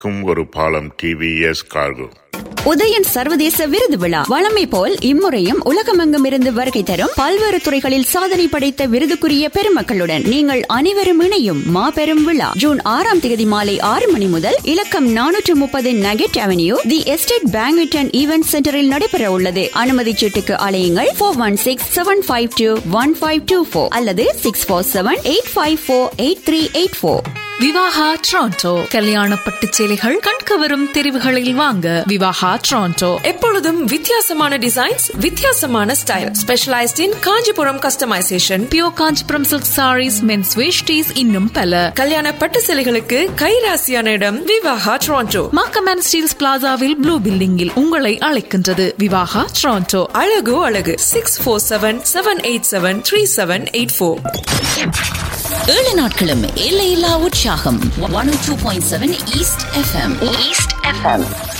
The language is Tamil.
க்கும் ஒரு பாலம் டிவிஎஸ் கார்கோ உதயன் சர்வதேச விருது விழா வழமை போல் இம்முறையும் உலகமெங்கும் இருந்து வருகை தரும் பல்வேறு துறைகளில் சாதனை படைத்த விருதுக்குரிய பெருமக்களுடன் நீங்கள் அனைவரும் இணையும் மாபெரும் விழா ஜூன் ஆறாம் தேதி மாலை ஆறு மணி முதல் இலக்கம் நானூற்று முப்பது nugget avenue the estate banquet and event சென்டரில் நடைபெற உள்ளது அனுமதி சீட்டுக்கு அலையுங்கள் four one six seven five two one five two four அல்லது six four seven eight five four eight three eight four Vivaha Toronto கல்யாண பட்டுச் சேலைகள் கண்கவரும் தெரிவுகளில் வாங்க விவாகா ட்ரான்டோ எப்பொழுதும் வித்தியாசமான டிசைன்ஸ் வித்தியாசமான style specialised in Kanchipuram customisation pure Kanchipuram silk sarees men's veshtis இன்னும் பல கல்யாண பட்டு சேலைகளுக்கு கைராசியான இடம் விவாகா ட்ரான்டோ மாக்கமேன் ஸ்டீல்ஸ் பிளாசாவில் ப்ளூ பில்டிங்கில் உங்களை அழைக்கின்றது விவாகா ட்ரான்டோ அழகு அழகு six four seven seven eight seven three seven eight four ஏழு நாட்களும் எல்லையில்லா உற்சாகம் one two point seven east FM east FM